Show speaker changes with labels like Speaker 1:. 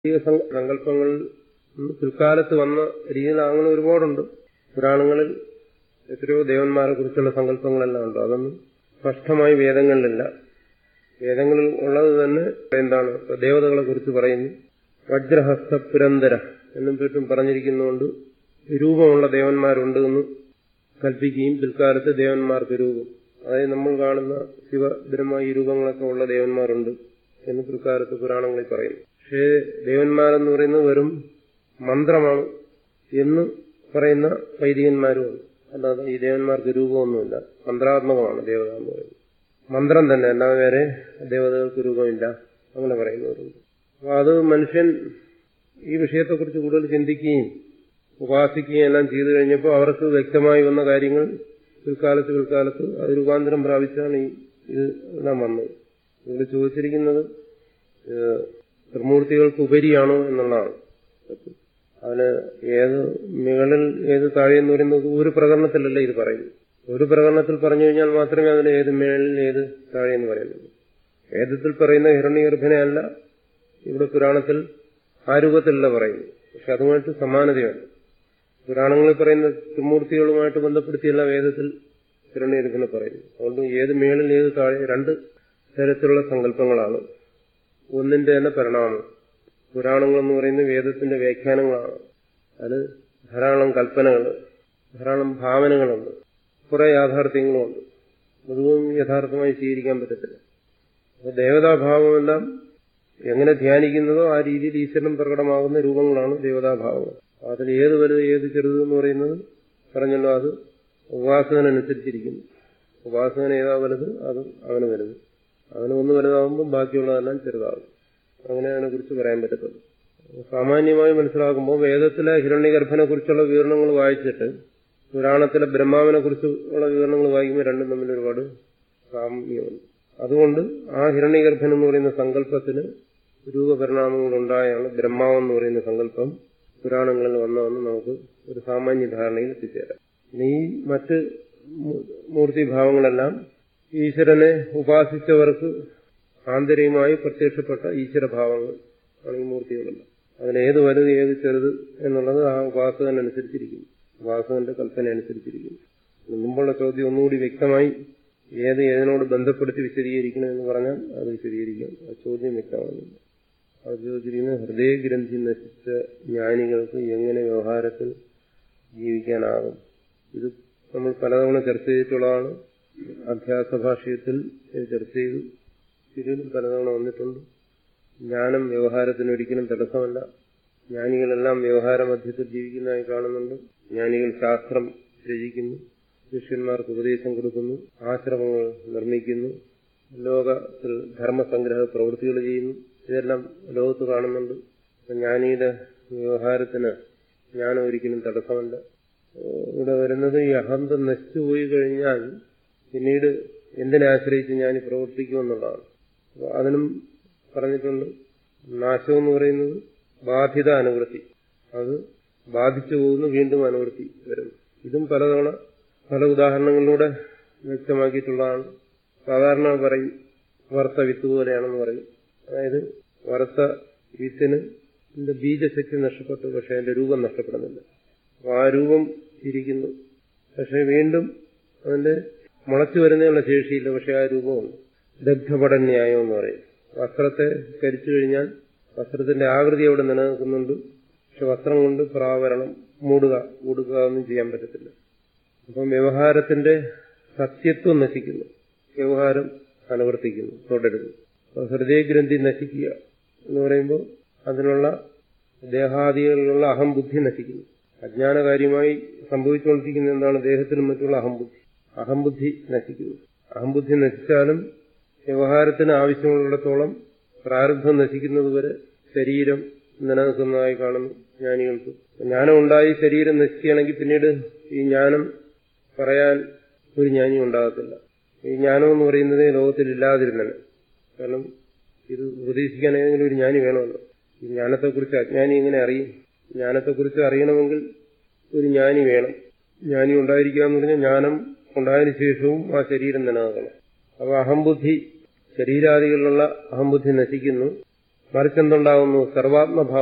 Speaker 1: ഈ സങ്കല്പങ്ങൾ പിൽക്കാലത്ത് വന്ന രീതിയിൽ അങ്ങനെ ഒരുപാടുണ്ട് പുരാണങ്ങളിൽ എത്രയോ ദേവന്മാരെ കുറിച്ചുള്ള സങ്കല്പങ്ങളെല്ലാം ഉണ്ട് അതൊന്നും സ്പഷ്ടമായി വേദങ്ങളിലില്ല വേദങ്ങളിൽ ഉള്ളത് തന്നെ എന്താണ് ദേവതകളെ കുറിച്ച് പറയുന്നു വജ്രഹസ്ത പുരന്തര എന്നും പേട്ടും പറഞ്ഞിരിക്കുന്നതുകൊണ്ട് രൂപമുള്ള ദേവന്മാരുണ്ട് എന്ന് കൽപ്പിക്കുകയും പിൽക്കാലത്ത് ദേവന്മാർക്ക് രൂപം അതായത് നമ്മൾ കാണുന്ന ശിവ ഈ രൂപങ്ങളൊക്കെ ഉള്ള ദേവന്മാരുണ്ട് എന്ന് പിൽക്കാലത്ത് പുരാണങ്ങളിൽ പറയുന്നു പക്ഷേ ദേവന്മാരെന്ന് പറയുന്നത് വെറും മന്ത്രമാണ് എന്ന് പറയുന്ന വൈദികന്മാരുമുണ്ട് അല്ലാതെ ഈ ദേവന്മാർക്ക് രൂപമൊന്നുമില്ല മന്ത്രാത്മകമാണ് ദേവത എന്ന് പറയുന്നത് മന്ത്രം തന്നെ അല്ലാതെ വേറെ ദേവതകൾക്ക് രൂപമില്ല അങ്ങനെ പറയുന്നവരുണ്ട് അപ്പൊ അത് മനുഷ്യൻ ഈ വിഷയത്തെക്കുറിച്ച് കൂടുതൽ ചിന്തിക്കുകയും ഉപാസിക്കുകയും എല്ലാം ചെയ്തു കഴിഞ്ഞപ്പോൾ അവർക്ക് വ്യക്തമായി വന്ന കാര്യങ്ങൾ പിൽക്കാലത്ത് പിൽക്കാലത്ത് അത് രൂപാന്തരം പ്രാപിച്ചാണ് ഈ ഇത് എല്ലാം വന്നത് ഇവിടെ ചോദിച്ചിരിക്കുന്നത് ത്രിമൂർത്തികൾക്ക് ഉപരിയാണോ എന്നുള്ളതാണ് അതിന് ഏത് മുകളിൽ ഏത് താഴെ എന്ന് പറയുന്നത് ഒരു പ്രകടനത്തിലല്ല ഇത് പറയുന്നത് ഒരു പ്രകടനത്തിൽ പറഞ്ഞു കഴിഞ്ഞാൽ മാത്രമേ അതിൽ ഏത് മേളിൽ ഏത് താഴെ എന്ന് പറയുന്നുള്ളൂ വേദത്തിൽ പറയുന്ന ഹിരണ്യഗർഭനെ അല്ല ഇവിടെ പുരാണത്തിൽ ആ രൂപത്തിലല്ല പറയുന്നു പക്ഷെ അതുമായിട്ട് സമാനതയുണ്ട് പുരാണങ്ങളിൽ പറയുന്ന ത്രിമൂർത്തികളുമായിട്ട് ബന്ധപ്പെടുത്തിയല്ല വേദത്തിൽ ഹിരണ്യഗർഭനെ പറയുന്നു അതുകൊണ്ട് ഏത് മേളിൽ ഏത് താഴെ രണ്ട് തരത്തിലുള്ള സങ്കല്പങ്ങളാണ് ഒന്നിന്റെ തന്നെ പരിണാമം പുരാണങ്ങൾ എന്ന് പറയുന്നത് വേദത്തിന്റെ വ്യാഖ്യാനങ്ങളാണ് അത് ധാരാളം കൽപ്പനകൾ ധാരാളം ഭാവനകളുണ്ട് കുറെ യാഥാർത്ഥ്യങ്ങളുമുണ്ട് അതും യഥാർത്ഥമായി സ്വീകരിക്കാൻ പറ്റത്തില്ല അപ്പൊ ദേവതാഭാവമെല്ലാം എങ്ങനെ ധ്യാനിക്കുന്നതോ ആ രീതിയിൽ ഈശ്വരൻ പ്രകടമാകുന്ന രൂപങ്ങളാണ് ദേവതാഭാവങ്ങൾ അതിൽ ഏത് വലുത് ഏത് ചെറുത് എന്ന് പറയുന്നത് പറഞ്ഞല്ലോ അത് ഉപാസകനനുസരിച്ചിരിക്കുന്നു ഉപാസകൻ ഏതാ വലുത് അത് അവന് വലുത് അവന് ഒന്ന് വലുതാവുമ്പോൾ ബാക്കിയുള്ളതെല്ലാം ചെറുതാകും അങ്ങനെ അതിനെക്കുറിച്ച് പറയാൻ പറ്റത്തുള്ളൂ സാമാന്യമായി മനസ്സിലാക്കുമ്പോൾ വേദത്തിലെ ഹിരണ്യഗർഭനെ കുറിച്ചുള്ള വിവരണങ്ങൾ വായിച്ചിട്ട് പുരാണത്തിലെ ബ്രഹ്മാവിനെ കുറിച്ചുള്ള വിവരണങ്ങൾ വായിക്കുമ്പോൾ രണ്ടും തമ്മിൽ ഒരുപാട് സാമ്യമുണ്ട് അതുകൊണ്ട് ആ ഹിരണ്യഗർഭൻ എന്ന് പറയുന്ന സങ്കല്പത്തിന് രൂപപരിണാമങ്ങൾ ഉണ്ടായാണ് ബ്രഹ്മാവെന്ന് പറയുന്ന സങ്കല്പം പുരാണങ്ങളിൽ വന്നതെന്ന് നമുക്ക് ഒരു സാമാന്യ ധാരണയിൽ എത്തിച്ചേരാം ഈ മറ്റ് മൂർത്തിഭാവങ്ങളെല്ലാം ഈശ്വരനെ ഉപാസിച്ചവർക്ക് ആന്തരികമായി പ്രത്യക്ഷപ്പെട്ട ഈശ്വരഭാവങ്ങൾ ആണ് ഈ മൂർത്തികളെല്ലാം അതിലേത് വലുത് ഏത് ചെറുത് എന്നുള്ളത് ആ ഉപാസകനനുസരിച്ചിരിക്കുന്നു ഉപാസകന്റെ കൽപ്പന അനുസരിച്ചിരിക്കുന്നു മുമ്പുള്ള ചോദ്യം ഒന്നുകൂടി വ്യക്തമായി ഏത് ഏതിനോട് ബന്ധപ്പെടുത്തി വിശദീകരിക്കണം എന്ന് പറഞ്ഞാൽ അത് വിശദീകരിക്കാം ആ ചോദ്യം വ്യക്തമാകുന്നില്ല അത് ചോദിച്ചിരിക്കുന്നത് ഹൃദയഗ്രന്ഥി നശിച്ച ജ്ഞാനികൾക്ക് എങ്ങനെ വ്യവഹാരത്തിൽ ജീവിക്കാനാകും ഇത് നമ്മൾ പലതവണ ചർച്ച ചെയ്തിട്ടുള്ളതാണ് അധ്യാസ ഭാഷയത്തിൽ ചർച്ച ചെയ്തു തിരുവിൽ പലതവണ വന്നിട്ടുണ്ട് ജ്ഞാനം വ്യവഹാരത്തിന് ഒരിക്കലും തടസ്സമല്ല ജ്ഞാനികളെല്ലാം വ്യവഹാര മധ്യത്തിൽ ജീവിക്കുന്നതായി കാണുന്നുണ്ട് ജ്ഞാനികൾ ശാസ്ത്രം രചിക്കുന്നു ശിഷ്യന്മാർക്ക് ഉപദേശം കൊടുക്കുന്നു ആശ്രമങ്ങൾ നിർമ്മിക്കുന്നു ലോകത്തിൽ ധർമ്മസംഗ്രഹ പ്രവൃത്തികൾ ചെയ്യുന്നു ഇതെല്ലാം ലോകത്ത് കാണുന്നുണ്ട് ജ്ഞാനിയുടെ വ്യവഹാരത്തിന് ജ്ഞാനം ഒരിക്കലും തടസ്സമല്ല ഇവിടെ വരുന്നത് ഈ അഹന്തം നശിച്ചുപോയി കഴിഞ്ഞാൽ പിന്നീട് എന്തിനെ ആശ്രയിച്ച് ഞാൻ പ്രവർത്തിക്കുമെന്നുള്ളതാണ് അതിനും പറഞ്ഞിട്ടുണ്ട് നാശം എന്ന് പറയുന്നത് ബാധിത അനുവൃത്തി അത് ബാധിച്ചു പോകുന്നു വീണ്ടും അനുവൃത്തി വരുന്നു ഇതും പലതവണ പല ഉദാഹരണങ്ങളിലൂടെ വ്യക്തമാക്കിയിട്ടുള്ളതാണ് സാധാരണ പറയും വറുത്ത വിത്ത് പോലെയാണെന്ന് പറയും അതായത് വറുത്ത വിത്തിന് ഇതിന്റെ ബീജശക്തി നഷ്ടപ്പെട്ടു പക്ഷെ അതിന്റെ രൂപം നഷ്ടപ്പെടുന്നില്ല അപ്പൊ ആ രൂപം ഇരിക്കുന്നു പക്ഷെ വീണ്ടും അതിന്റെ മുളച്ചു വരുന്നതിനുള്ള ശേഷിയില്ല പക്ഷെ ആ രൂപമുണ്ട് ദഗ്ധപടന്യായം എന്ന് പറയും വസ്ത്രത്തെ കരിച്ചു കഴിഞ്ഞാൽ വസ്ത്രത്തിന്റെ ആകൃതി അവിടെ നിലനിൽക്കുന്നുണ്ട് പക്ഷെ വസ്ത്രം കൊണ്ട് പ്രാവരണം മൂടുക മൂടുക ഒന്നും ചെയ്യാൻ പറ്റത്തില്ല അപ്പം വ്യവഹാരത്തിന്റെ സത്യത്വം നശിക്കുന്നു വ്യവഹാരം അനുവർത്തിക്കുന്നു തുടരുന്നു ഹൃദയഗ്രന്ഥി നശിക്കുക എന്ന് പറയുമ്പോൾ അതിനുള്ള ദേഹാദികളിലുള്ള അഹംബുദ്ധി നശിക്കുന്നു അജ്ഞാനകാര്യമായി സംഭവിച്ചുകൊണ്ടിരിക്കുന്ന എന്താണ് ദേഹത്തിനും മറ്റുള്ള അഹംബുദ്ധി അഹംബുദ്ധി നശിക്കുന്നു അഹംബുദ്ധി നശിച്ചാലും വ്യവഹാരത്തിന് ആവശ്യമുള്ളിടത്തോളം പ്രാരബ്ധം നശിക്കുന്നതുവരെ ശരീരം നിലനിൽക്കുന്നതായി കാണുന്നു ജ്ഞാനികൾക്ക് ജ്ഞാനം ഉണ്ടായി ശരീരം നശിക്കുകയാണെങ്കിൽ പിന്നീട് ഈ ജ്ഞാനം പറയാൻ ഒരു ജ്ഞാനി ഉണ്ടാകത്തില്ല ഈ ജ്ഞാനം എന്ന് പറയുന്നത് ലോകത്തിൽ ഇല്ലാതിരുന്നത് കാരണം ഇത് ഉപദേശിക്കാൻ ഏതെങ്കിലും ഒരു ജ്ഞാനി വേണമല്ലോ ഈ ജ്ഞാനത്തെക്കുറിച്ച് അജ്ഞാനി എങ്ങനെ അറിയും ജ്ഞാനത്തെക്കുറിച്ച് അറിയണമെങ്കിൽ ഒരു ജ്ഞാനി വേണം ജ്ഞാനി ഉണ്ടായിരിക്കുക എന്ന് പറഞ്ഞാൽ ജ്ഞാനം ഉണ്ടായതിനു ശേഷവും ആ ശരീരം നിലനിൽക്കണം അപ്പൊ അഹംബുദ്ധി ശരീരാദികളിലുള്ള അഹംബുദ്ധി നശിക്കുന്നു മറിച്ചെന്തുണ്ടാകുന്നു സർവാത്മഭാവം